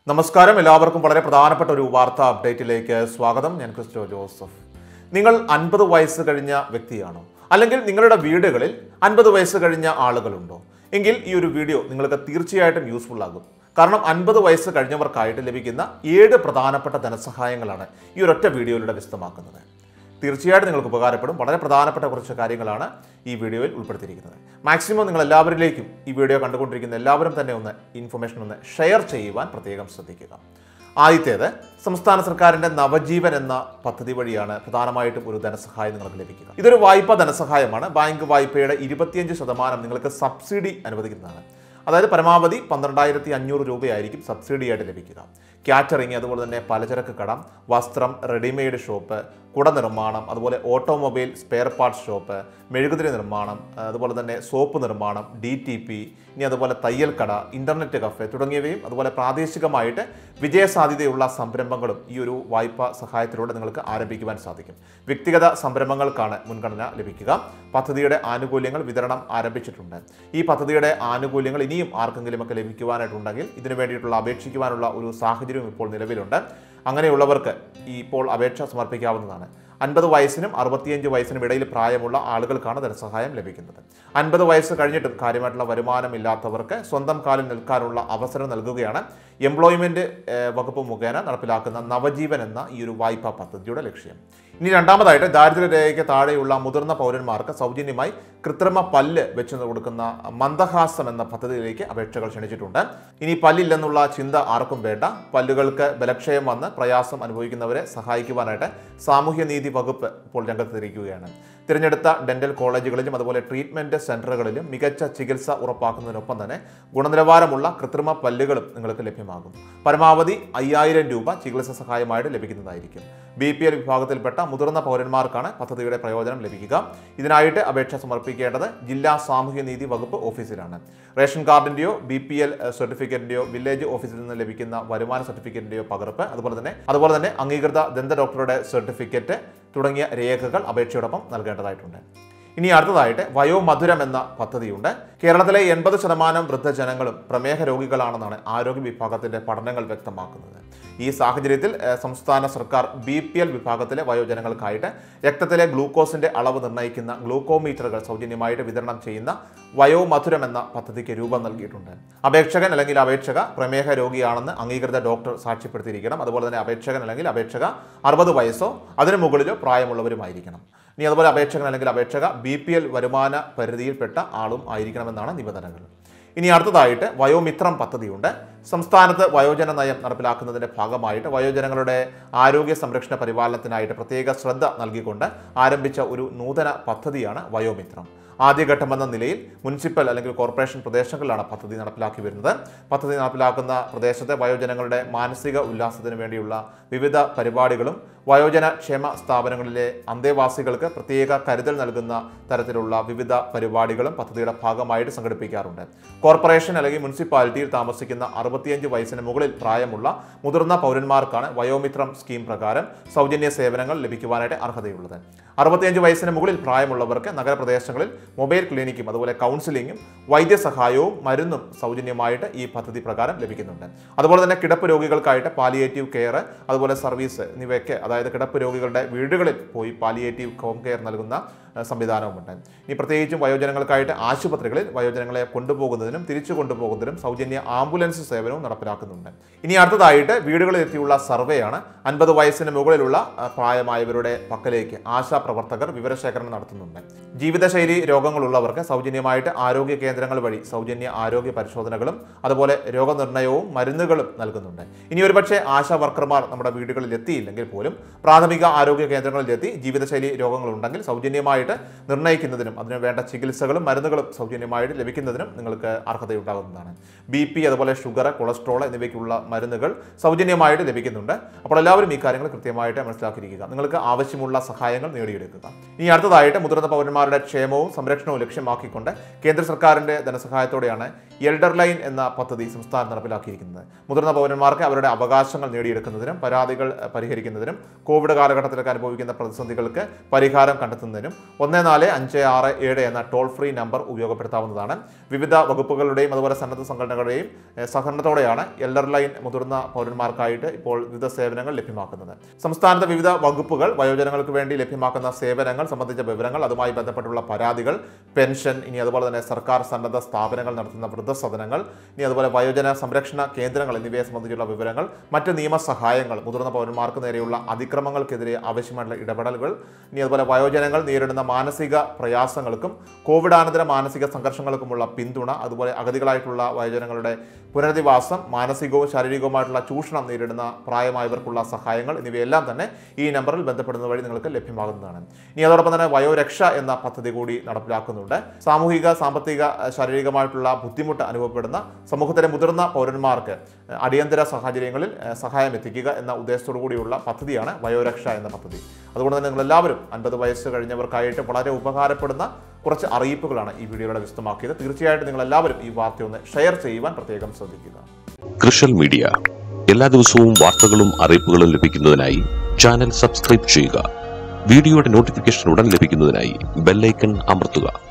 നമസ്കാരം എല്ലാവർക്കും വളരെ പ്രധാനപ്പെട്ട ഒരു വാർത്താ അപ്ഡേറ്റിലേക്ക് സ്വാഗതം ഞാൻ ക്രിസ്റ്റോ ജോസഫ് നിങ്ങൾ അൻപത് വയസ്സ് കഴിഞ്ഞ വ്യക്തിയാണോ അല്ലെങ്കിൽ നിങ്ങളുടെ വീടുകളിൽ അൻപത് വയസ്സ് കഴിഞ്ഞ ആളുകളുണ്ടോ എങ്കിൽ ഈ ഒരു വീഡിയോ നിങ്ങൾക്ക് തീർച്ചയായിട്ടും യൂസ്ഫുൾ ആകും കാരണം അൻപത് വയസ്സ് കഴിഞ്ഞവർക്കായിട്ട് ലഭിക്കുന്ന ഏഴ് പ്രധാനപ്പെട്ട ധനസഹായങ്ങളാണ് ഈ ഒരൊറ്റ വീഡിയോയിലൂടെ വിശദമാക്കുന്നത് തീർച്ചയായിട്ടും നിങ്ങൾക്ക് ഉപകാരപ്പെടും വളരെ പ്രധാനപ്പെട്ട കുറച്ച് കാര്യങ്ങളാണ് ഈ വീഡിയോയിൽ ഉൾപ്പെടുത്തിയിരിക്കുന്നത് മാക്സിമം നിങ്ങൾ എല്ലാവരിലേക്കും ഈ വീഡിയോ കണ്ടുകൊണ്ടിരിക്കുന്ന എല്ലാവരും തന്നെ ഒന്ന് ഇൻഫർമേഷൻ ഒന്ന് ഷെയർ ചെയ്യുവാൻ പ്രത്യേകം ശ്രദ്ധിക്കുക ആദ്യത്തേത് സംസ്ഥാന സർക്കാരിന്റെ നവജീവൻ എന്ന പദ്ധതി വഴിയാണ് പ്രധാനമായിട്ടും ഒരു ധനസഹായം നിങ്ങൾക്ക് ലഭിക്കുക ഇതൊരു വായ്പാ ധനസഹായമാണ് ബാങ്ക് വായ്പയുടെ ഇരുപത്തിയഞ്ച് ശതമാനം നിങ്ങൾക്ക് സബ്സിഡി അനുവദിക്കുന്നതാണ് അതായത് പരമാവധി പന്ത്രണ്ടായിരത്തി അഞ്ഞൂറ് രൂപയായിരിക്കും സബ്സിഡി ആയിട്ട് ലഭിക്കുക കാറ്ററിംഗ് അതുപോലെ തന്നെ പലചരക്ക് കട വസ്ത്രം റെഡിമെയ്ഡ് ഷോപ്പ് കുട നിർമ്മാണം അതുപോലെ ഓട്ടോമൊബൈൽ സ്പെയർ പാർട്സ് ഷോപ്പ് മെഴുകുതിരി നിർമ്മാണം അതുപോലെ തന്നെ സോപ്പ് നിർമ്മാണം ഡി ടി പി ഇനി അതുപോലെ തയ്യൽ കട ഇന്റർനെറ്റ് കഫേ തുടങ്ങിയവയും അതുപോലെ പ്രാദേശികമായിട്ട് വിജയസാധ്യതയുള്ള സംരംഭങ്ങളും ഈ ഒരു വായ്പാ സഹായത്തിലൂടെ നിങ്ങൾക്ക് ആരംഭിക്കുവാൻ സാധിക്കും വ്യക്തിഗത സംരംഭങ്ങൾക്കാണ് മുൻഗണന ലഭിക്കുക പദ്ധതിയുടെ ആനുകൂല്യങ്ങൾ വിതരണം ആരംഭിച്ചിട്ടുണ്ട് ഈ പദ്ധതിയുടെ ആനുകൂല്യങ്ങൾ ഇനിയും ആർക്കെങ്കിലുമൊക്കെ ലഭിക്കുവാനായിട്ടുണ്ടെങ്കിൽ ഇതിനു വേണ്ടിയിട്ടുള്ള അപേക്ഷിക്കുവാനുള്ള ഒരു സാഹചര്യം ഇപ്പോൾ നിലവിലുണ്ട് അങ്ങനെയുള്ളവർക്ക് ഈ ഇപ്പോൾ അപേക്ഷ സമർപ്പിക്കാവുന്നതാണ് അൻപത് വയസ്സിനും അറുപത്തിയഞ്ച് വയസ്സിനും ഇടയിൽ പ്രായമുള്ള ആളുകൾക്കാണ് ധനസഹായം ലഭിക്കുന്നത് അൻപത് വയസ്സ് കഴിഞ്ഞിട്ടും കാര്യമായിട്ടുള്ള വരുമാനമില്ലാത്തവർക്ക് സ്വന്തം കാലിൽ നിൽക്കാനുള്ള അവസരം നൽകുകയാണ് എംപ്ലോയ്മെന്റ് ഏഹ്, വകുപ്പ് മുഖേന നടപ്പിലാക്കുന്ന നവജീവൻ എന്ന ഈ ഒരു വായ്പാ പദ്ധതിയുടെ ലക്ഷ്യം ഇനി രണ്ടാമതായിട്ട് ദാരിദ്ര്യരേഖയ്ക്ക് താഴെയുള്ള മുതിർന്ന പൗരന്മാർക്ക് സൗജന്യമായി കൃത്രിമ പല്ല് വെച്ച് കൊടുക്കുന്ന മന്ദഹാസം എന്ന പദ്ധതിയിലേക്ക് അപേക്ഷകൾ ക്ഷണിച്ചിട്ടുണ്ട് ഇനി പല്ലില്ലെന്നുള്ള ചിന്ത ആർക്കും വേണ്ട പല്ലുകൾക്ക് ബലക്ഷയം വന്ന് പ്രയാസം അനുഭവിക്കുന്നവരെ സഹായിക്കുവാനായിട്ട് സാമൂഹ്യനീതി വകുപ്പ് ഇപ്പോൾ രംഗത്തിരിക്കുകയാണ് തിരഞ്ഞെടുത്ത ഡെന്റൽ കോളേജുകളിലും അതുപോലെ ട്രീറ്റ്മെന്റ് സെന്ററുകളിലും മികച്ച ചികിത്സ ഉറപ്പാക്കുന്നതിനൊപ്പം തന്നെ ഗുണനിലവാരമുള്ള കൃത്രിമ പല്ലുകളും നിങ്ങൾക്ക് ലഭ്യമാകും പരമാവധി അയ്യായിരം രൂപ ചികിത്സ സഹായമായിട്ട് ലഭിക്കുന്നതായിരിക്കും ബി പി എൽ വിഭാഗത്തിൽപ്പെട്ട മുതിർന്ന പൗരന്മാർക്കാണ് പദ്ധതിയുടെ പ്രയോജനം ലഭിക്കുക ഇതിനായിട്ട് അപേക്ഷ സമർപ്പിക്കേണ്ടത് ജില്ലാ സാമൂഹ്യനീതി വകുപ്പ് ഓഫീസിലാണ് റേഷൻ കാർഡിന്റെയോ ബി പി എൽ സർട്ടിഫിക്കറ്റിന്റെയോ വില്ലേജ് ഓഫീസിൽ നിന്ന് ലഭിക്കുന്ന വരുമാന സർട്ടിഫിക്കറ്റിന്റെയോ പകർപ്പ് അതുപോലെ തന്നെ അതുപോലെ തന്നെ അംഗീകൃത ദന്ത ഡോക്ടറുടെ സർട്ടിഫിക്കറ്റ് തുടങ്ങിയ രേഖകൾ അപേക്ഷയോടൊപ്പം നൽകേണ്ടതായിട്ടുണ്ട് ഇനി അടുത്തതായിട്ട് വയോമധുരം എന്ന പദ്ധതിയുണ്ട് കേരളത്തിലെ എൺപത് ശതമാനം വൃദ്ധജനങ്ങളും പ്രമേഹ രോഗികളാണെന്നാണ് ആരോഗ്യ വിഭാഗത്തിന്റെ പഠനങ്ങൾ വ്യക്തമാക്കുന്നത് ഈ സാഹചര്യത്തിൽ ഏഹ്, സംസ്ഥാന സർക്കാർ ബി പി എൽ വിഭാഗത്തിലെ വയോജനങ്ങൾക്കായിട്ട് രക്തത്തിലെ ഗ്ലൂക്കോസിന്റെ അളവ് നിർണ്ണയിക്കുന്ന ഗ്ലൂക്കോമീറ്ററുകൾ സൗജന്യമായിട്ട് വിതരണം ചെയ്യുന്ന വയോമധുരം എന്ന പദ്ധതിക്ക് രൂപം നൽകിയിട്ടുണ്ട് അപേക്ഷകൻ അല്ലെങ്കിൽ അപേക്ഷക പ്രമേഹ രോഗിയാണെന്ന് അംഗീകൃത ഡോക്ടർ സാക്ഷ്യപ്പെടുത്തിയിരിക്കണം അതുപോലെ തന്നെ അപേക്ഷകൻ അല്ലെങ്കിൽ അപേക്ഷക അറുപത് വയസ്സോ അതിനു മുകളിലോ പ്രായമുള്ളവരുമായിരിക്കണം ഇനി അതുപോലെ അപേക്ഷകൻ അല്ലെങ്കിൽ അപേക്ഷക ബി പി എൽ വരുമാന പരിധിയിൽപ്പെട്ട ആളും ആയിരിക്കണമെന്നാണ് നിബന്ധനകൾ ഇനി അടുത്തതായിട്ട് വയോമിത്രം പദ്ധതിയുണ്ട് സംസ്ഥാനത്ത് വയോജന നയം നടപ്പിലാക്കുന്നതിന്റെ ഭാഗമായിട്ട് വയോജനങ്ങളുടെ ആരോഗ്യ സംരക്ഷണ പരിപാലനത്തിനായിട്ട് പ്രത്യേക ശ്രദ്ധ നൽകിക്കൊണ്ട് ആരംഭിച്ച ഒരു നൂതന പദ്ധതിയാണ് വയോമിത്രം ആദ്യഘട്ടമെന്ന നിലയിൽ മുനിസിപ്പൽ അല്ലെങ്കിൽ കോർപ്പറേഷൻ പ്രദേശങ്ങളിലാണ് പദ്ധതി നടപ്പിലാക്കി വരുന്നത് പദ്ധതി നടപ്പിലാക്കുന്ന പ്രദേശത്തെ വയോജനങ്ങളുടെ മാനസിക ഉല്ലാസത്തിന് വേണ്ടിയുള്ള വിവിധ പരിപാടികളും വയോജന ക്ഷേമ സ്ഥാപനങ്ങളിലെ അന്തേവാസികൾക്ക് പ്രത്യേക കരുതൽ നൽകുന്ന തരത്തിലുള്ള വിവിധ പരിപാടികളും പദ്ധതിയുടെ ഭാഗമായിട്ട് സംഘടിപ്പിക്കാറുണ്ട് കോർപ്പറേഷൻ അല്ലെങ്കിൽ മുനിസിപ്പാലിറ്റിയിൽ താമസിക്കുന്ന അറുപത്തിയഞ്ച് വയസ്സിന് മുകളിൽ പ്രായമുള്ള മുതിർന്ന പൗരന്മാർക്കാണ് വയോമിത്രം സ്കീം പ്രകാരം സൗജന്യ സേവനങ്ങൾ ലഭിക്കുവാനായിട്ട് അർഹതയുള്ളത് അറുപത്തിയഞ്ച് വയസ്സിന് മുകളിൽ പ്രായമുള്ളവർക്ക് നഗരപ്രദേശങ്ങളിൽ മൊബൈൽ ക്ലിനിക്കും അതുപോലെ കൗൺസിലിങ്ങും വൈദ്യസഹായവും മരുന്നും സൗജന്യമായിട്ട് ഈ പദ്ധതി പ്രകാരം ലഭിക്കുന്നുണ്ട് അതുപോലെ തന്നെ കിടപ്പ് രോഗികൾക്കായിട്ട് പാലിയേറ്റീവ് കെയർ അതുപോലെ സർവീസ് എന്നിവയൊക്കെ അതായത് കിടപ്പ് രോഗികളുടെ വീടുകളിൽ പോയി പാലിയേറ്റീവ് ഹോം കെയർ നൽകുന്ന ഏഹ്, സംവിധാനവുമുണ്ട് ഇനി പ്രത്യേകിച്ചും വയോജനങ്ങൾക്കായിട്ട് ആശുപത്രികളിൽ വയോജനങ്ങളെ കൊണ്ടുപോകുന്നതിനും തിരിച്ചു കൊണ്ടുപോകുന്നതിനും സൗജന്യ ആംബുലൻസ് സേവനവും നടപ്പിലാക്കുന്നുണ്ട് ഇനി അടുത്തതായിട്ട് വീടുകളിൽ എത്തിയുള്ള സർവേയാണ് അൻപത് വയസ്സിന് മുകളിലുള്ള ആ, പ്രായമായവരുടെ പക്കലേക്ക് ആശാ പ്രവർത്തകർ വിവരശേഖരണം നടത്തുന്നുണ്ട് ജീവിതശൈലി രോഗങ്ങളുള്ളവർക്ക് സൗജന്യമായിട്ട് ആരോഗ്യ കേന്ദ്രങ്ങൾ വഴി സൗജന്യ ആരോഗ്യ പരിശോധനകളും അതുപോലെ രോഗനിർണയവും മരുന്നുകളും നൽകുന്നുണ്ട് ഇനി ഒരുപക്ഷെ ആശാ വർക്കർമാർ നമ്മുടെ വീടുകളിൽ എത്തിയില്ലെങ്കിൽ പോലും പ്രാഥമിക ആരോഗ്യ കേന്ദ്രങ്ങളിലെത്തി ജീവിതശൈലി രോഗങ്ങളുണ്ടെങ്കിൽ സൗജന്യമായിട്ട് നിർണ്ണയിക്കുന്നതിനും അതിന് വേണ്ട ചികിത്സകളും മരുന്നുകളും സൗജന്യമായിട്ട് ലഭിക്കുന്നതിനും നിങ്ങൾക്ക് അർഹതയുണ്ടാകുന്നതാണ് ബി പി അതുപോലെ ഷുഗർ കൊളസ്ട്രോൾ എന്നിവയ്ക്കുള്ള മരുന്നുകൾ സൗജന്യമായിട്ട് ലഭിക്കുന്നുണ്ട് അപ്പോൾ എല്ലാവരും ഈ കാര്യങ്ങൾ കൃത്യമായിട്ട് മനസ്സിലാക്കിയിരിക്കുക നിങ്ങൾക്ക് ആവശ്യമുള്ള സഹായങ്ങൾ നേടിയെടുക്കുക ഇനി അടുത്തതായിട്ട് മുതിർന്ന പൗരന്മാരുടെ ക്ഷേമവും സംരക്ഷണവും ലക്ഷ്യമാക്കിക്കൊണ്ട് കേന്ദ്ര സർക്കാരിന്റെ ധനസഹായത്തോടെയാണ് എൽഡർ ലൈൻ എന്ന പദ്ധതി സംസ്ഥാനം നടപ്പിലാക്കിയിരിക്കുന്നത് മുതിർന്ന പൗരന്മാർക്ക് അവരുടെ അവകാശങ്ങൾ നേടിയെടുക്കുന്നതിനും പരാതികൾ അഹ്, പരിഹരിക്കുന്നതിനും കോവിഡ് കാലഘട്ടത്തിലൊക്കെ അനുഭവിക്കുന്ന പ്രതിസന്ധികൾക്ക് പരിഹാരം കണ്ടെത്തുന്നതിനും ഒന്ന് നാല് അഞ്ച് ആറ് ഏഴ് എന്ന ടോൾ ഫ്രീ നമ്പർ ഉപയോഗപ്പെടുത്താവുന്നതാണ് വിവിധ വകുപ്പുകളുടെയും അതുപോലെ സന്നദ്ധ സംഘടനകളുടെയും ഏഹ്, സഹകരണത്തോടെയാണ് എൽഡർ ലൈൻ മുതിർന്ന പൗരന്മാർക്കായിട്ട് ഇപ്പോൾ വിവിധ സേവനങ്ങൾ ലഭ്യമാക്കുന്നത് സംസ്ഥാനത്തെ വിവിധ വകുപ്പുകൾ വയോജനങ്ങൾക്ക് വേണ്ടി ലഭ്യമാക്കുന്ന സേവനങ്ങൾ സംബന്ധിച്ച വിവരങ്ങൾ അതുമായി ബന്ധപ്പെട്ടുള്ള പരാതികൾ പെൻഷൻ ഇനി അതുപോലെ തന്നെ സർക്കാർ സന്നദ്ധ സ്ഥാപനങ്ങൾ നടത്തുന്ന വൃദ്ധസദനങ്ങൾ ഇനി അതുപോലെ വയോജന സംരക്ഷണ കേന്ദ്രങ്ങൾ എന്നിവയെ സംബന്ധിച്ചുള്ള വിവരങ്ങൾ മറ്റ് നിയമസഹായങ്ങൾ മുതിർന്ന പൗരന്മാർക്ക് നേരെയുള്ള അതിക്രമങ്ങൾക്കെതിരെ ആവശ്യമായിട്ടുള്ള ഇടപെടലുകൾ ഇനി അതുപോലെ വയോജനങ്ങൾ നേരിടുന്ന മാനസിക പ്രയാസങ്ങൾക്കും കോവിഡാനന്തര മാനസിക സംഘർഷങ്ങൾക്കുമുള്ള പിന്തുണ അതുപോലെ അഗതികളായിട്ടുള്ള വയോജനങ്ങളുടെ പുനരധിവാസം മാനസികവും ശാരീരികവുമായിട്ടുള്ള ചൂഷണം നേരിടുന്ന പ്രായമായവർക്കുള്ള സഹായങ്ങൾ എന്നിവയെല്ലാം തന്നെ ഈ നമ്പറിൽ ബന്ധപ്പെടുന്നത് വഴി നിങ്ങൾക്ക് ലഭ്യമാകുന്നതാണ് ഇനി അതോടൊപ്പം തന്നെ വയോരക്ഷ എന്ന പദ്ധതി കൂടി നടപ്പിലാക്കുന്നുണ്ട് സാമൂഹിക സാമ്പത്തിക അഹ് ശാരീരികമായിട്ടുള്ള ബുദ്ധിമുട്ട് അനുഭവപ്പെടുന്ന സമൂഹത്തിലെ മുതിർന്ന പൗരന്മാർക്ക് അഹ് അടിയന്തര സാഹചര്യങ്ങളിൽ അഹ് സഹായം എത്തിക്കുക എന്ന ഉദ്ദേശത്തോടു കൂടിയുള്ള പദ്ധതിയാണ് വയോരക്ഷ എന്ന പദ്ധതി അതുകൊണ്ട് തന്നെ നിങ്ങൾ എല്ലാവരും അൻപത് വയസ്സ് കഴിഞ്ഞവർക്കായിട്ട് വളരെ ഉപകാരപ്പെടുന്ന കുറച്ച് അറിയിപ്പുകളാണ് ഈ വീഡിയോയുടെ വിശദമാക്കിയത് തീർച്ചയായിട്ടും നിങ്ങൾ എല്ലാവരും ഈ വാർത്ത ഒന്ന് ഷെയർ ചെയ്യുവാൻ പ്രത്യേകം ശ്രദ്ധിക്കുക കൃഷൽ മീഡിയ എല്ലാ ദിവസവും വാർത്തകളും അറിയിപ്പുകളും ലഭിക്കുന്നതിനായി ചാനൽ സബ്സ്ക്രൈബ് ചെയ്യുക വീഡിയോയുടെ നോട്ടിഫിക്കേഷൻ ഉടൻ ലഭിക്കുന്നതിനായി ബെല്ലൈക്കൺ അമർത്തുക